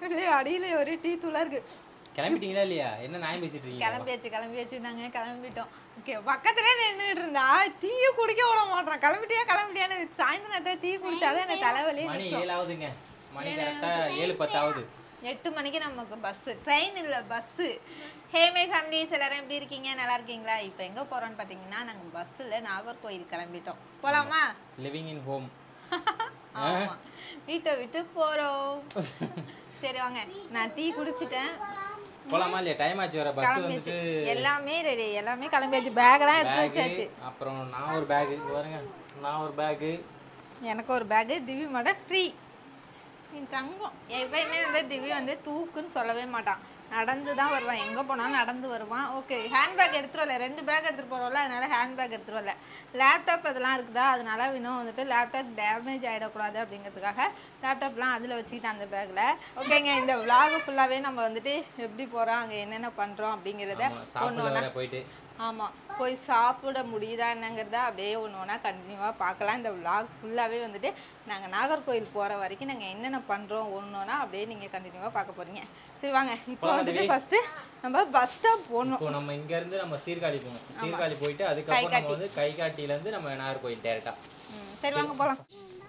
டேய், அடியில ஒரு டீ தூளா இருக்கு கிளம்பிட்டீங்களா இல்லையா என்ன நியாயம் பேசிட்டு இருக்கீங்க கிளம்பியாச்சு கிளம்பியாச்சு நாங்க கிளம்பிட்டோம் ஓகே பக்கத்துலயே நின்றுட்டு இருந்தா டீயும் குடிக்க விட மாட்டான் கிளம்பிட்டியா கிளம்பிட்டியான்னு சாயந்தரம் நேரத்துல டீ குடிச்சாதான் எனக்கு தலைவலி மணி ஏழாவதுங்க மணி கரெக்டா ஏழு பத்தாவது எட்டு மணிக்கு நமக்கு பஸ் ட்ரெயின் இல்ல பஸ் ஹேமே ஃபேமிலிஸ் எல்லாரும் எப்படி இருக்கீங்க நல்லா இருக்கீங்களா இப்போ எங்க போறோம்னு பாத்தீங்கன்னா நாங்க பஸ்ல நாகர்கோயில் கிளம்பிட்டோம் போலாமா லிவிங் இன் ஹோம் ஆமா வீட்டை விட்டு போறோம் சரி வாங்க நான் டீ குடிச்சிட்டேன் போலாமா இல்லையா டைம் ஆச்சு வர பஸ் கிளம்பியாச்சு வந்துட்டு எல்லாமே ரெடி எல்லாமே கிளம்பியாச்சு பேக்கெல்லாம் எடுத்து பேகு வச்சாச்சு அப்புறம் நான் ஒரு பேகு பாருங்க நான் ஒரு பேகு எனக்கு ஒரு பேக்கு திவி மட்டும் ஃப்ரீ நீ தங்கம் எப்பயுமே வந்து திவி வந்து தூக்குன்னு சொல்லவே மாட்டான் நடந்து தான் வருவான் எங்கே போனாலும் நடந்து வருவான் ஓகே ஹேண்ட்பேக் எடுத்துட்டு வரல ரெண்டு பேக் எடுத்துகிட்டு போகிறோம்ல அதனால ஹேண்ட்பேக் எடுத்துட்டு வரல லேப்டாப் அதெல்லாம் இருக்குதா அதனால இன்னும் வந்துட்டு லேப்டாப் டேமேஜ் ஆகிடக்கூடாது அப்படிங்கிறதுக்காக லேப்டாப்லாம் அதில் வச்சுக்கிட்டேன் அந்த பேக்கில் ஓகேங்க இந்த vlog ஃபுல்லாகவே நம்ம வந்துட்டு எப்படி போகிறோம் அங்கே என்னென்ன பண்ணுறோம் அப்படிங்கிறத ஆமா, சாப்பிட வேற போயிட்டு ஆமாம் போய் சாப்பிட முடியுதா என்னங்கிறத அப்படியே ஒன்று ஒன்றா கண்டினியூவாக பார்க்கலாம் இந்த vlog ஃபுல்லாகவே வந்துட்டு நாங்கள் நாகர்கோயில் போகிற வரைக்கும் நாங்கள் என்னென்ன பண்ணுறோம் ஒன்று ஒன்றா அப்படியே நீங்கள் கண்டினியூவாக பார்க்க போகிறீங்க சரி வாங்க இப்போ வந்துட்டு ஃபஸ்ட்டு நம்ம பஸ் ஸ்டாப் போகணும் இப்போ நம்ம இங்க இருந்து நம்ம சீர்காழி போகணும் சீர்காழி போயிட்டு அதுக்கப்புறம் நம்ம வந்து கைகாட்டில இருந்து நம்ம நாகர்கோயில் டேரக்டா ம், சரி வாங்க போகலாம்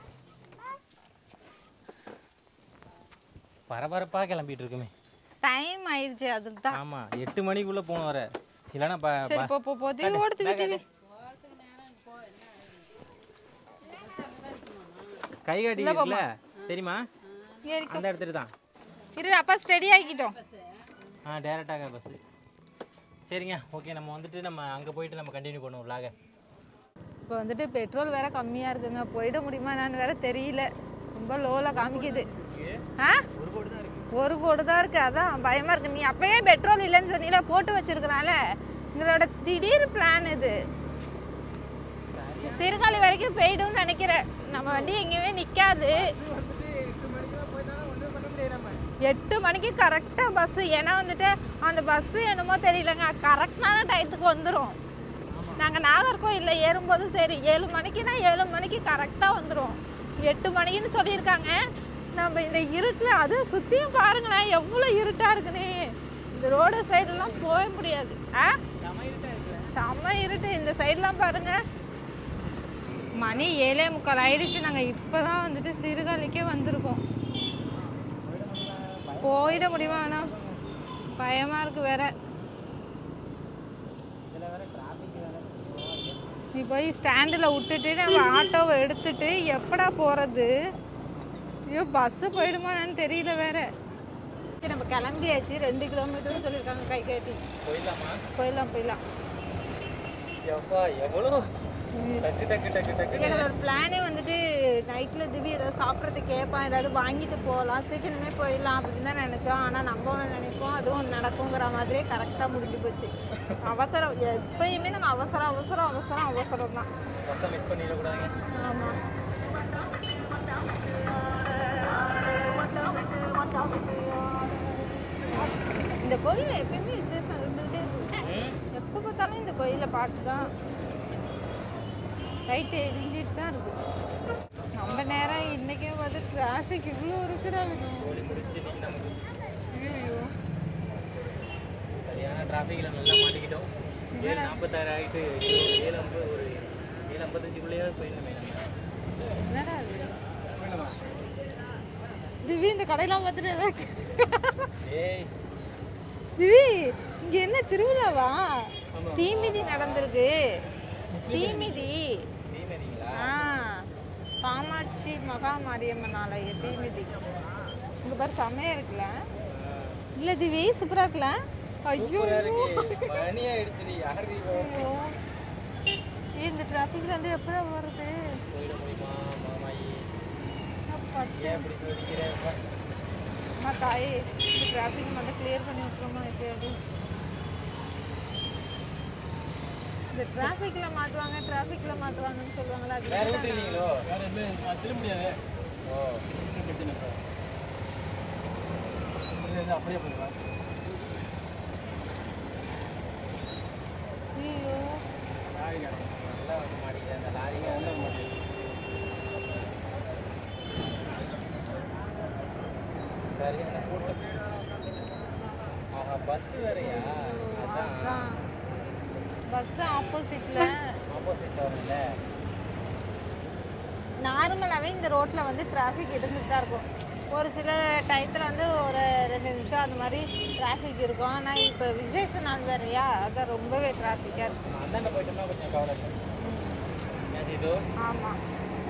பரபரப்பா கிளம்பிட்டு இருக்குமே டைம் ஆயிடுச்சு அதுக்கு தான் ஆமா எட்டு மணிக்குள்ள போகணும் வர இல்லைன்னா ப- சரி போ போ போ திவி ஓடு திவி திவி கைகாட்டி இருக்குல்ல தெரியுமா ஏறிக்கோ அந்த இடத்துல தான் இரு அப்பா ஸ்டெடி ஆக்கிட்டோம் ஆ டேரெக்டாக பஸ்ஸு சரிங்க ஓகே நம்ம வந்துட்டு நம்ம அங்கே போயிட்டு நம்ம கண்டினியூ பண்ணுவோம் vlog -அ. இப்போ வந்துட்டு பெட்ரோல் வேற கம்மியாக இருக்குங்க போயிட முடியுமா என்னன்னு வேற தெரியல ரொம்ப லோவில் காமிக்குது ஆ ஒரு கோடு தான் இருக்கு அதான் பயமா இருக்கு நீ அப்பயே பெட்ரோல் இல்லைன்னு சொன்னீல போட்டு வச்சிருக்கனால எங்களோட திடீர் பிளான் இது சீர்காழி வரைக்கும் போயிடும்னு நினைக்கிறேன் நம்ம வண்டி எங்கேயுமே நிற்காது எட்டு மணிக்கு கரெக்டாக பஸ்ஸு ஏன்னா வந்துட்டு அந்த பஸ்ஸு என்னமோ தெரியலங்க கரெக்டான டயத்துக்கு வந்துடும் நாங்கள் நாகர்கோயிலில் ஏறும்போது சரி ஏழு மணிக்குனா ஏழு மணிக்கு கரெக்டாக வந்துடும் எட்டு மணிக்குன்னு சொல்லியிருக்காங்க நம்ம இந்த இருட்டில் அதுவும் சுற்றியும் பாருங்களேன் எவ்வளோ இருட்டாக இருக்குன்னு இந்த ரோடு சைடெல்லாம் போக முடியாது ஆ செம்ம இருட்டு இந்த சைடெலாம் பாருங்க மணி ஏழே முக்கால் ஆயிடுச்சு நாங்கள் இப்போ தான் வந்துட்டு சிறுகாலிக்கே வந்திருக்கோம் போயிட முடியுமா வேணா பயமாக இருக்கு வேற நீ போய் ஸ்டாண்டில் விட்டுட்டு நம்ம ஆட்டோவை எடுத்துட்டு எப்படா போகிறது ஐயோ பஸ்ஸு போயிடுமான்னு தெரியல வேற சரி, நம்ம கிளம்பியாச்சு ரெண்டு கிலோமீட்டர்னு சொல்லியிருக்காங்க கை காட்டி போயிடலாமா போயிடலாம் போயிடலாம் எப்பா எவ்வளோ டக்கு டக்கு டக்கு டக்கு எங்களோட பிளானே வந்துட்டு நைட்டில் திடீர் ஏதாவது சாப்பிட்றதுக்கு கேட்பான் ஏதாவது வாங்கிட்டு போகலாம் சீக்கிரமே போயிடலாம் அப்படின்னு தான் நினச்சோம் ஆனால் நம்ம ஒன்று நினைப்போம் அதுவும் ஒன்று நடக்குங்கிற மாதிரியே கரெக்டாக முடிஞ்சு போச்சு அவசரம் எப்பயுமே நம்ம அவசரம் அவசரம் அவசரம் அவசரம் தான் பஸ்ஸை மிஸ் பண்ணிடக்கூடாதுங்க ஆமாம் இந்த கோயிலில் எப்பயுமே விசேஷம் இருந்துகிட்டே இருக்கு எப்போ பார்த்தாலும் இந்த கோயிலில் பாட்டு தான் லைட்டு எரிஞ்சிட்டு தான் இருக்கு நம்ம நேரம் இன்னைக்கே வந்து டிராஃபிக் இவ்வளோ இருக்குடா கோழி முடிச்சு இன்னைக்கு நமக்கு ஐயோ சரியான டிராஃபிக்கில் நல்லா மாட்டிக்கிட்டோம் ஏழு நாற்பத்தாறு ஆகிட்டு ஏழு ஐம்பது ஒரு ஏழு ஐம்பத்தஞ்சுக்குள்ளேயே போயிடணுமே நம்ம என்னடா அது திவி இந்த கடையெல்லாம் பார்த்துட்டு ஏதாவது ஏய் திவி இங்க என்ன திருவிழாவா தீமிதி நடந்திருக்கு தீமிதி தீமதிங்களா ஆ காமாட்சி மகா மாரியம்மன் ஆலய தீமிதி இங்க பாரு செமையா இருக்குல்ல இல்ல திவி சூப்பரா இருக்குல்ல ஐயோ மணி ஆயிடுச்சுடி யாரு ஐயோ. ஏய், இந்த டிராஃபிக்ல வந்து எப்படா வருது போயிட முடியுமா மாமாயி அப்பா. ஏன் இப்படி சொல்லிக்கிறேன் அம்மா தாயே இந்த டிராஃபிக் மட்டும் கிளியர் பண்ணி விட்டுருமா எப்படியாவது இந்த டிராஃபிக்ல மாட்டுவாங்க டிராஃபிக்ல மாட்டுவாங்கன்னு சொல்லுவாங்களா அது வேற இதுதானா? ரூட் இல்லைங்களோ வேற எதுவும் திரும்ப முடியாது ஓ அப்படியே போயிடலாம் ஐயோ நல்லா வந்து மாட்டிக்கிறேன் அந்த லாரிங்க நல்லா மாட்டேங்குது சரியான கூட்டம் ஆஹா பஸ் வேறையா அதான் பஸ் ஆப்போசிட்ல ஆப்போசிட் வரும்ல நார்மலாகவே இந்த ரோட்டில் வந்து டிராஃபிக் இருந்துட்டு தான் இருக்கும் ஒரு சில டயத்தில் வந்து ஒரு ரெண்டு நிமிஷம் அந்த மாதிரி டிராஃபிக் இருக்கும் ஆனால் இப்போ விசேஷ நாள் வேறையா அதான் ரொம்பவே டிராஃபிக்காக இருக்கும் அந்தாண்ட போயிட்டோம்னா கொஞ்சம் கவலை இல்லை ஏன் இது ஆமாம்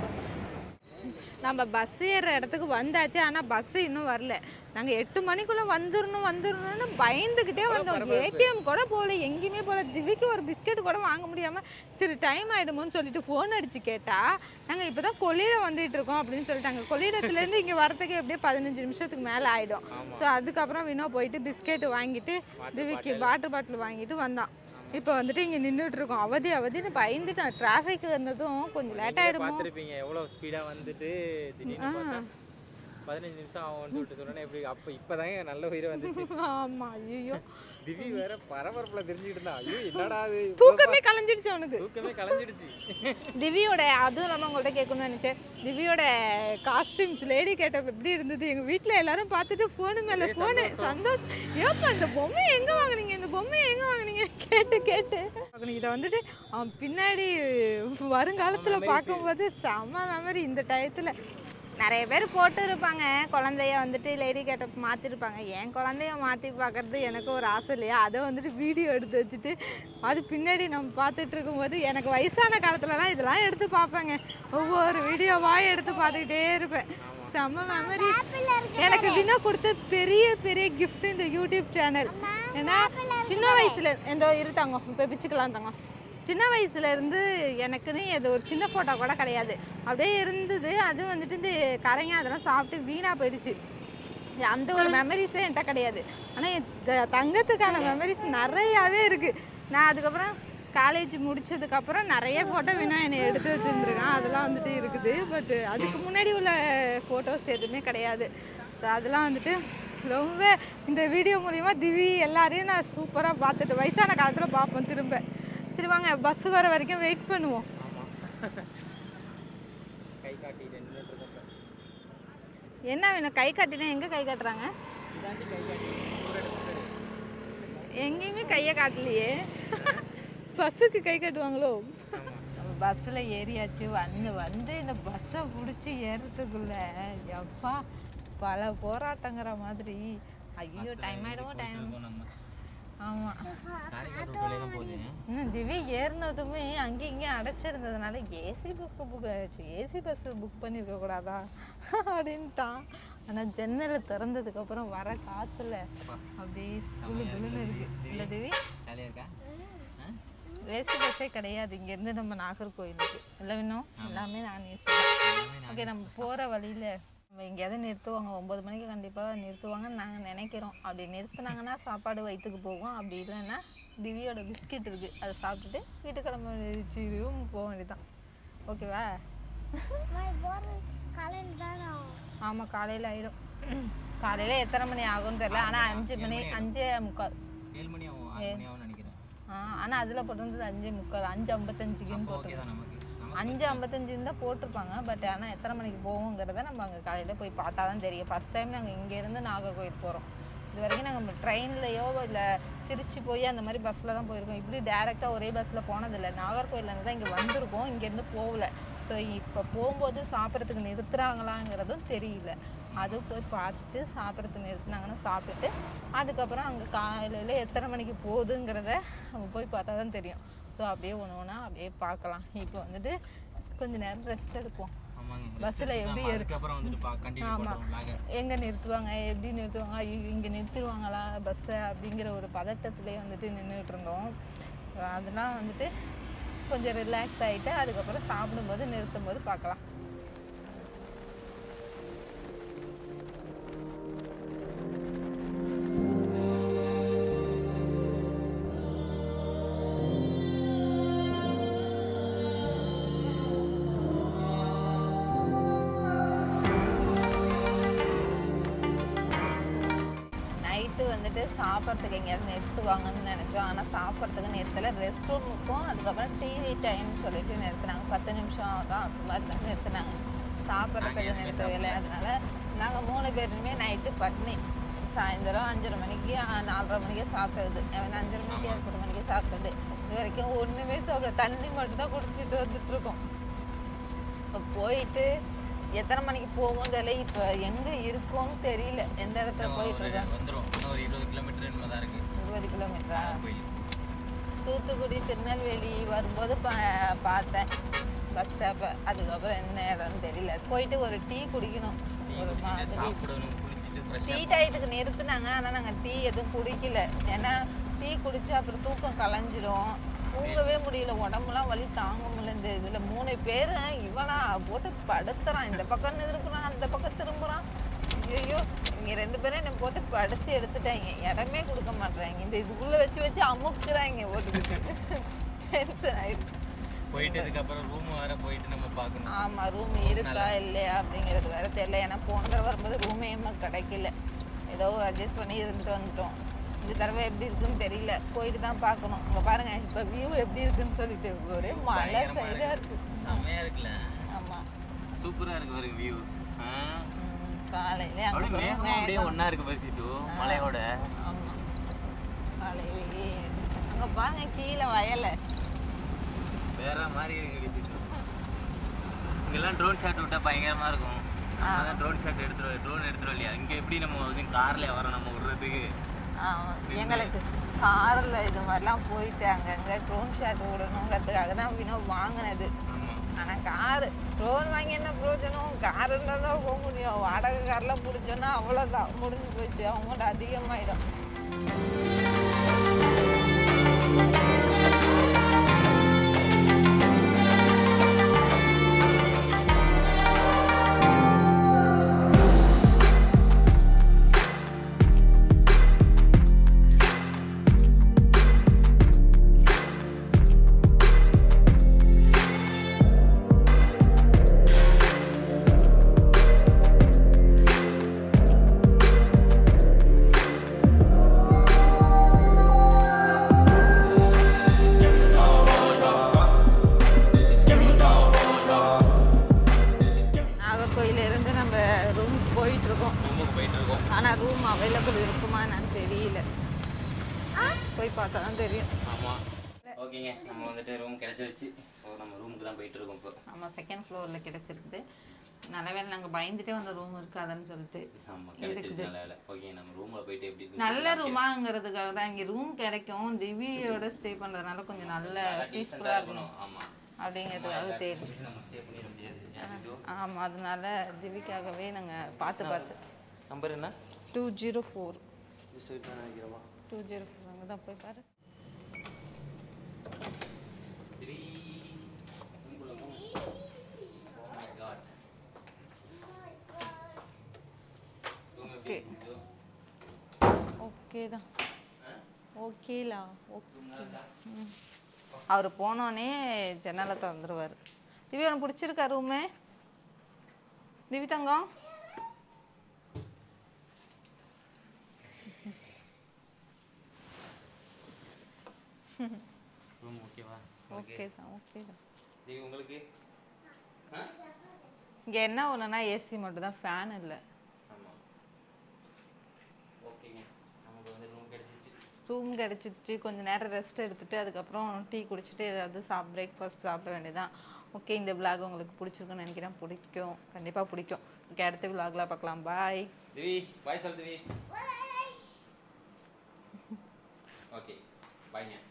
நம்ம பஸ் ஏறுற இடத்துக்கு வந்தாச்சு ஆனால் பஸ்ஸு இன்னும் வரல நாங்கள் எட்டு மணிக்குள்ளே வந்துடணும் வந்துடணும்னு பயந்துக்கிட்டே வந்தோம் ஏடிஎம் கூட போகல எங்கேயுமே போகல திவிக்கு ஒரு பிஸ்கெட் கூட வாங்க முடியாமல் சரி டைம் ஆகிடுமோன்னு சொல்லிட்டு ஃபோன் அடித்து கேட்டால் நாங்கள் இப்போ தான் கொல்லியில் வந்துட்டு இருக்கோம் அப்படின்னு சொல்லிட்டாங்க கொள்ளிடத்துலேருந்து இங்கே வரத்துக்கு எப்படியும் பதினஞ்சு நிமிஷத்துக்கு மேலே ஆகிடும் ஸோ அதுக்கப்புறம் வினோ போயிட்டு பிஸ்கெட் வாங்கிட்டு திவிக்கு வாட்டர் பாட்டில் வாங்கிட்டு வந்தான் இப்போ வந்துட்டு இங்கே நின்றுட்டு இருக்கோம் அவதி அவதின்னு பயந்துட்டேன் டிராஃபிக் வந்ததும் கொஞ்சம் லேட் ஆகிடுமோ பார்த்துருப்பீங்க எவ்வளோ ஸ்பீடாக வந்துட்டு திடீர்னு பார்த்தா பதினஞ்சு நிமிஷம் ஆகும்னு சொல்லிட்டு சொன்னேன் எப்படி அப்போ இப்போதாங்க நல்ல உயிரை வந்துச்சு ஆமா ஐயோ திவி வேற பரபரப்புல தெரிஞ்சுக்கிட்டு இருந்தா ஐயோ என்னடா அது தூக்கமே கலைஞ்சிடுச்சு அவனுக்கு தூக்கமே கலைஞ்சிடுச்சு திவ்யோட அதுவும் இல்லாமல் உங்கள்கிட்ட கேட்கணும்னு நினச்சேன் திவ்யோட காஸ்டியூம்ஸ் லேடி கேட்டப் எப்படி இருந்தது எங்கள் வீட்டில் எல்லாரும் பார்த்துட்டு ஃபோனு மேலே ஃபோனு சந்தோஷம் ஏப்பா இந்த பொம்மை எங்கே வாங்குனீங்க இந்த பொம்மை எங்கே வாங்குனீங்க கேட்டு கேட்டு இதை வந்துட்டு அவன் பின்னாடி வருங்காலத்தில் பார்க்கும்போது செம்ம மெமரி இந்த டயத்தில் நிறைய பேர் போட்டு இருப்பாங்க குழந்தைய வந்துட்டு லேடி கேட்டப் மாற்றிருப்பாங்க என் குழந்தைய மாற்றி பார்க்கறது எனக்கு ஒரு ஆசை இல்லையா அதை வந்துட்டு வீடியோ எடுத்து வச்சுட்டு அது பின்னாடி நம்ம பார்த்துட்டு இருக்கும்போது எனக்கு வயசான காலத்துலலாம் இதெல்லாம் எடுத்து பார்ப்பேங்க ஒவ்வொரு வீடியோவாக எடுத்து பார்த்துக்கிட்டே இருப்பேன் செம்ம மெமரி எனக்கு வினா கொடுத்த பெரிய பெரிய gift இந்த யூடியூப் சேனல் ஏன்னா சின்ன வயசுல எந்த இருத்தாங்க இப்போ பிச்சுக்கலாம் தாங்க சின்ன வயசுல இருந்து எனக்குன்னு இது ஒரு சின்ன ஃபோட்டோ கூட கிடையாது அப்படியே இருந்தது அது வந்துட்டு இந்த கரைங்க அதெல்லாம் சாப்பிட்டு வீணாக போயிடுச்சு அந்த ஒரு மெமரிஸே என்கிட்ட கிடையாது ஆனால் என் த- தங்கத்துக்கான மெமரிஸ் நிறையாவே இருக்குது நான் அதுக்கப்புறம் காலேஜ் முடிச்சதுக்கப்புறம் நிறைய ஃபோட்டோ வேணா என்னை எடுத்து வச்சுருந்துருக்கேன் அதெல்லாம் வந்துட்டு இருக்குது பட் அதுக்கு முன்னாடி உள்ள ஃபோட்டோஸ் எதுவுமே கிடையாது ஸோ அதெல்லாம் வந்துட்டு ரொம்ப இந்த வீடியோ மூலிமா திவி எல்லாரையும் நான் சூப்பராக பார்த்துட்டு வயசான காலத்தில் பார்ப்போம் திரும்ப சரி வாங்க பஸ் வர வரைக்கும் வெயிட் பண்ணுவோம் ஆமா கை காட்டிட்டு நின்றுட்டு இருக்கோம் என்ன வேணும் கை காட்டினா எங்கே கை காட்டுறாங்க இதாண்டி கை காட்டி ஒரு இடத்துல இரு. எங்கேயுமே கையை காட்டலையே பஸ்ஸுக்கு கை காட்டுவாங்களோ ஆமா பஸ்ஸில் ஏறியாச்சு வந்து வந்து இந்த பஸ்ஸை பிடிச்சி ஏறுறதுக்குள்ள எப்பா பல போராட்டங்கிற மாதிரி ஐயோ டைம் ஆகிடுமோ டைம் இருக்கோம் நம்ம ஆமாம் காரைக்கால் ரோட்ல தான் போகுது இன்னும் திவி ஏறினதுமே அங்கேயும் இங்கேயும் அடைச்சிருந்ததுனால ஏசி புக்கு புக் ஆச்சு ஏசி பஸ் புக் பண்ணியிருக்க கூடாதா அப்படின்ட்டான் ஆனால் ஜன்னலை திறந்ததுக்கப்புறம் வர காற்றுல அப்படியே குளு குளுன்னு இருக்கு இல்லை திவி ஜாலியாக இருக்கா ஆ? ஏசி பஸ்ஸே கிடையாது இங்கேருந்து நம்ம நாகர்கோயிலுக்கு இல்லை இன்னும் எல்லாமே நான் ஏசி ஓகே நம்ம போகிற வழியில் நம்ம எங்கேயாவது நிறுத்துவாங்க ஒம்பது மணிக்கு கண்டிப்பாக நிறுத்துவாங்கன்னு நாங்கள் நினைக்கிறோம் அப்படி நிறுத்துனாங்கன்னா சாப்பாடு வயிற்றுக்கு போகும் அப்படி இல்லைன்னா திவ்யோட பிஸ்கெட் இருக்குது அதை சாப்பிட்டுட்டு வீட்டு கிளம்ப ரூம் போக வேண்டியதான் ஓகேவா ஆமாம் காலையில் ஆயிடும் காலையில் எத்தனை மணி ஆகும்னு தெரியல ஆனால் அஞ்சு மணி அஞ்சே முக்கால் ஏழு மணி ஆகும் ஆறு மணி ஆகும்னு நினைக்கிறேன் ஆனால் அதில் போட்டிருந்தது அஞ்சே முக்கால் அஞ்சு ஐம்பத்தஞ்சுக்குன்னு ஓகே போட்டு தான் நமக்கு நமக்கு அஞ்சு ஐம்பத்தஞ்சுன்னு தான் போட்டிருப்பாங்க பட் ஆனால் எத்தனை மணிக்கு போவோங்கிறத நம்ம அங்கே காலையில் போய் பார்த்தா தான் தெரியும் ஃபஸ்ட் டைம் நாங்கள் இங்கேருந்து நாகர்கோயில் போகிறோம் இது வரைக்கும் நாங்கள் ட்ரெயின்லையோ இல்லை திருச்சி போய் அந்த மாதிரி பஸ்ஸில் தான் போயிருக்கோம் இப்படி டேரெக்டாக ஒரே பஸ்ஸில் போனதில்லை நாகர்கோயிலேருந்து தான் இங்கே வந்திருக்கோம் இங்கேருந்து போகல ஸோ இப்போ போகும்போது சாப்பிட்றதுக்கு நிறுத்துறாங்களாங்கிறதும் தெரியல அது போய் பார்த்து சாப்பிட்றதுக்கு நிறுத்துனாங்கன்னா சாப்பிட்டுட்டு அதுக்கப்புறம் அங்கே காலையில் எத்தனை மணிக்கு போகுதுங்கிறத நம்ம போய் பார்த்தா தான் தெரியும் ஸோ அப்படியே ஒன்று ஒன்றா அப்படியே பார்க்கலாம் இப்போ வந்துட்டு கொஞ்ச நேரம் ரெஸ்ட் எடுப்போம் ஆமாங்க பஸ்ஸில் எப்படி நம்ம அதுக்கப்புறம் வந்துட்டு பா கண்டினியூ பண்ணுவோம் vlog-அ. எங்கே நிறுத்துவாங்க எப்படி நிறுத்துவாங்க ஐயோ இங்கே நிறுத்திடுவாங்களா பஸ்ஸை அப்படிங்கிற ஒரு பதட்டத்திலே வந்துட்டு நின்றுட்டு இருந்தோம் அதெல்லாம் வந்துட்டு கொஞ்சம் ரிலாக்ஸ் ஆகிட்டு அதுக்கப்புறம் சாப்பிடும்போது நிறுத்தும் போது பார்க்கலாம் நைட்டு வந்துட்டு சாப்பிட்றதுக்கு எங்கேயாவது நிறுத்துவாங்கன்னு நினச்சோம் ஆனால் சாப்பிட்றதுக்கு நிறுத்தலை ரெஸ்ட் ரூமுக்கும் அதுக்கப்புறம் டிவி டைம் சொல்லிட்டு நிறுத்துனாங்க பத்து நிமிஷம் தான் அது மாதிரி தான் நிறுத்துனாங்க சாப்பிட்றதுக்கு நிறுத்தவே இல்லை அதனால நாங்கள் மூணு பேருமே நைட்டு பட்னி சாயந்தரம் அஞ்சரை மணிக்கு ஆ, நாலரை மணிக்கு சாப்பிட்டது அவன் அஞ்சரை மணிக்கு எட்டு மணிக்கு சாப்பிட்டது இது வரைக்கும் ஒன்றுமே சாப்பிட தண்ணி மட்டும் தான் குடிச்சிட்டு வந்துட்டு இருக்கோம் இப்போ போயிட்டு எத்தனை மணிக்கு போகும் தெரியல இப்போ எங்கே இருக்கோன்னு தெரியல எந்த இடத்துல போயிட்டு இருக்கோம் வந்துடும் இன்னும் ஒரு இருபது கிலோமீட்டர் என்னமோ தான் இருக்கு இருபது கிலோமீட்டரா கோயில் தூத்துக்குடி திருநெல்வேலி வரும்போது பா பார்த்தேன் பஸ் ஸ்டாப்பை அதுக்கப்புறம் என்ன இடம்னு தெரியல போயிட்டு ஒரு டீ குடிக்கணும் டீ ஒரு குடிச்சிட்டு மாதிரி சாப்பிடணும் குளிச்சுட்டு டீ ஃப்ரெஷ்ஷாக டயத்துக்கு நிறுத்துனாங்க ஆனால் நாங்கள் டீ எதுவும் குடிக்கல ஏன்னா டீ குடிச்சா அப்புறம் தூக்கம் கலைஞ்சிடும் தூங்கவே முடியல உடம்புலாம் வலி தாங்க முடியல இந்த இதில் மூணு பேர் இவனா போட்டு படுத்துறான் இந்த பக்கம் திரும்புறான் அந்த பக்கம் திரும்புறான் ஐயோ இங்க ரெண்டு பேரும் என்னை போட்டு படுத்து எடுத்துட்டாங்க இடமே கொடுக்க மாட்றாங்க இந்த இதுக்குள்ள வச்சு வச்சு அமுக்குறாங்க போட்டு டென்ஷன் ஆயிடுச்சு போயிட்டதுக்கு அப்புறம் ரூம் வேற போயிட்டு நம்ம பார்க்கணும் ஆமா ரூம் இருக்கா இல்லையா அப்படிங்கிறது வேற தெரியல ஏன்னா போன தடவை வரும்போது ரூமே கிடைக்கல ஏதோ அட்ஜஸ்ட் பண்ணி இருந்துட்டு வந்துட்டோம் இந்த தடவை எப்படி இருக்குன்னு தெரியல போயிட்டு தான் பார்க்கணும் இங்க பாருங்க இப்போ வியூ எப்படி இருக்குன்னு சொல்லிட்டு ஒரே மலை பயங்கரமா சைடா இருக்கு. இருக்கு செம்மையா இருக்குல்ல ஆமா சூப்பரா இருக்கு பாருங்க வியூ ம், காலையிலே அங்க அப்படியே போறோம் மேகம் அப்படியே மேகம் ஒண்ணா இருக்கு பாரு சீத்து மலையோட ஆமா காலையிலேயே அங்க பாருங்க கீழே வயலை வேற மாதிரி இருக்கு சீத்து இங்கெல்லாம் ட்ரோன் ஷாட் விட்டா பயங்கரமா இருக்கும் அதான் ட்ரோன் ஷாட் எடுத்துருவோம் ட்ரோன் எடுத்துருவோம் இல்லையா இங்க எப்படி நம்ம வந்து கார்ல வரோம் நம்ம விடுறதுக்கு ஆமா. எங்களுக்கு காரில் இது மாதிரிலாம் போயிட்டு அங்கங்கே ட்ரோன் ஷாட் விடணுங்கிறதுக்காக தான் வினோ வாங்கினது ஆமா ஆனால் காரு ட்ரோன் வாங்கி என்ன பிரயோஜனம் கார் இருந்தால் தான் போக முடியும் வாடகை கார்லாம் பிடிச்சோன்னா அவ்வளோதான் முடிஞ்சு போச்சு அமௌண்ட் அதிகமாயிடும் நாகர்கோயில இருந்து நம்ம ரூமுக்கு போயிட்டு இருக்கோம் ரூமுக்கு போயிட்டு இருக்கோம் ஆனால் ரூம் அவைலபிள் இருக்குமா என்னன்னு தெரியல போய் பார்த்தா தான் தெரியும் ஆமா ஓகேங்க நம்ம வந்துட்டு ரூம் கிடைச்சிருச்சு ஸோ நம்ம ரூமுக்கு தான் போயிட்டு இருக்கோம் இப்போ ஆமாம் செகண்ட் ஃப்ளோரில் கிடச்சிருக்குது நல்ல வேளை நாங்கள் பயந்துட்டே வந்த ரூம் இருக்காதுன்னு சொல்லிட்டு ஆமா கிடைச்சிருச்சு நல்ல வேலை ஓகே நம்ம ரூம்ல போயிட்டு எப்படி இருக்குன்னு நல்ல ரூமாங்கிறதுக்காக தான் இங்கே ரூம் கிடைக்கும் திவியோட ஸ்டே பண்ணுறதுனால கொஞ்சம் நல்ல பீஸ்ஃபுல்லாக இருக்கணும் ஆமா அப்படிங்கிறதுக்காக தேடி நம்ம ஸ்டே பண்ணிட முடியாது ஏன் சித்து? ஆமாம் அதனால திவிக்காகவே நாங்கள் பார்த்து பார்த்து நம்பர் என்ன டூ ஜீரோ ஃபோர் நினைக்கிறவா டூ ஜீரோ ஃபோர் அங்கே தான் போய் பாரு த்ரீ ஓகே ஓகே தான் ஓகேலா ஓகே ம் அவர் போனோடனே ஜன்னலை திறந்துருவார் திவி உனக்கு பிடிச்சிருக்கா ரூமு திவி தங்கம் ரூம் ஓகேவா ஓகே தான் ஓகே தான் தேவி உங்களுக்கு ஆ இங்கே என்ன ஒன்றுனா ஏசி மட்டும் தான் ஃபேன் இல்லை ஆமாம் ஓகேங்க நமக்கு வந்து ரூம் கிடைச்சிச்சு ரூம் கிடச்சிச்சு கொஞ்சம் நேரம் ரெஸ்ட் எடுத்துட்டு அதுக்கப்புறம் டீ குடிச்சிட்டு ஏதாவது சாப் பிரேக்ஃபாஸ்ட் சாப்பிட வேண்டியதான் ஓகே இந்த விலாக் உங்களுக்கு பிடிச்சிருக்குன்னு நினைக்கிறேன் பிடிக்கும் கண்டிப்பாக பிடிக்கும் ஓகே அடுத்த விலாக்ல பார்க்கலாம் பாய் திவி பாய் சொல் திவி ஓகே பாய்ங்க